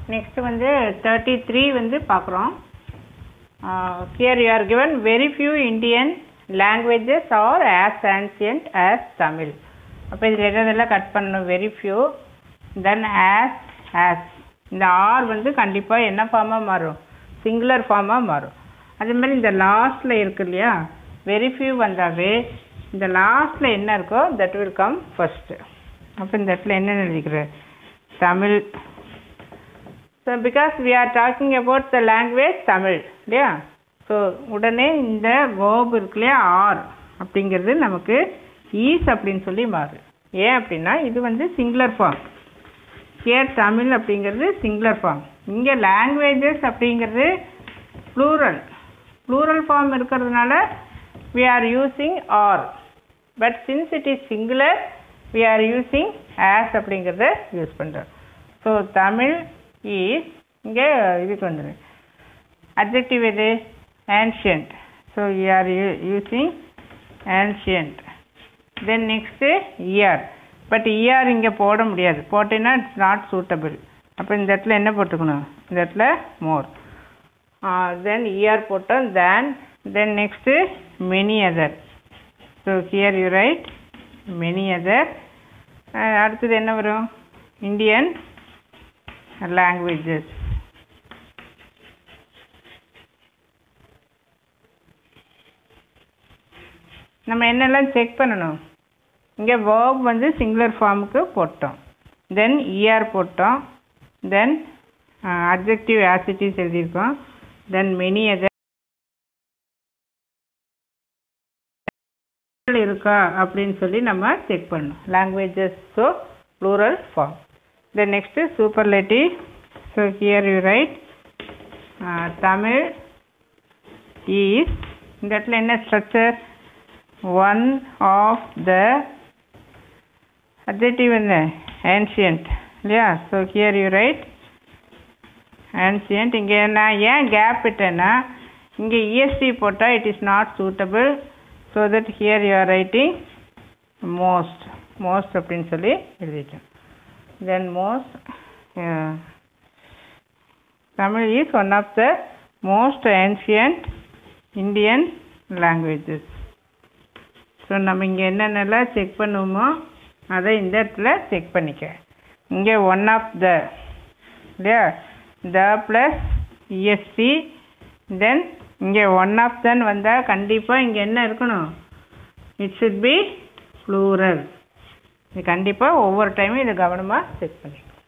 next வந்து thirty three வந்து பார்க்குறோம் here you are given very few Indian languages are as ancient as Tamil அப்போ இதில் என்னதெல்லாம் கட் பண்ணணும் very few then as as இந்த ஆர் வந்து கண்டிப்பாக என்ன ஃபார்மாக மாறும் சிங்குலர் ஃபார்மாக மாறும் அதே மாதிரி இந்த லாஸ்ட்டில் இருக்கு இல்லையா வெரி few வந்தாவே இந்த லாஸ்ட்டில் என்ன இருக்கோ தட் வில் கம் ஃபஸ்ட்டு அப்போ இந்த இடத்துல என்ன எழுதிக்கிற Tamil so because we are talking about the language Tamil இல்லையா ஸோ உடனே இந்த கோப் இருக்கு இல்லையா ஆர் அப்படிங்கிறது நமக்கு ஈஸ் அப்படின்னு சொல்லி மாறும் ஏன் அப்படின்னா இது வந்து சிங்குலர் ஃபார்ம் ஹியர் தமிழ் அப்படிங்கிறது சிங்குலர் ஃபார்ம் இங்கே லாங்குவேஜஸ் அப்படிங்கிறது ப்ளூரல் ப்ளூரல் ஃபார்ம் இருக்கிறதுனால we are using are but since it is singular we are using as அப்படிங்கிறத யூஸ் பண்ணுறோம் ஸோ தமிழ் இஸ் இங்கே இதுக்கு வந்துடும் அப்ஜெக்டிவ் எது ancient so you are using ancient then next year but year இங்கே போட முடியாது போட்டேன்னா இட்ஸ் நாட் சூட்டபிள் அப்போ இந்த இடத்துல என்ன போட்டுக்கணும் இந்த இடத்துல மோர் தென் இயர் போட்டோம் then then next many other so here you write many other அடுத்தது என்ன வரும் இந்தியன் லாங்குவேஜஸ் நம்ம என்னெல்லாம் செக் பண்ணணும் இங்கே verb வந்து சிங்குலர் ஃபார்முக்கு போட்டோம் தென் இஆர் போட்டோம் தென் அப்ஜெக்டிவ் ஆசிட்டிஸ் எழுதியிருக்கோம் தென் மெனி அதர் இருக்கா அப்படின்னு சொல்லி நம்ம செக் பண்ணணும் languages so plural form then next superlative so here you write Tamil is இந்த இடத்துல என்ன structure one of the adjective என்ன ancient இல்லையா so here you write ancient இங்கே நான் ஏன் கேப் விட்டேன்னா இங்கே இஎஸ்டி போட்டால் it is not suitable so that here you are writing most most அப்படின்னு சொல்லி எழுதிட்டேன் then most Tamil is one of the most ancient Indian languages so நம்ம இங்கே என்னென்னலாம் செக் பண்ணுவோமோ அதை இந்த இடத்துல செக் பண்ணிக்க இங்கே ஒன் ஆஃப் த இல்லையா த ப்ளஸ் இஎஸ்சி தென் இங்கே ஒன் ஆஃப் தன் வந்தால் கண்டிப்பாக இங்கே என்ன இருக்கணும் இட் ஷுட் பி ப்ளூரல் இது கண்டிப்பாக ஒவ்வொரு டைமும் இதை கவனமாக செக் பண்ணிக்கணும்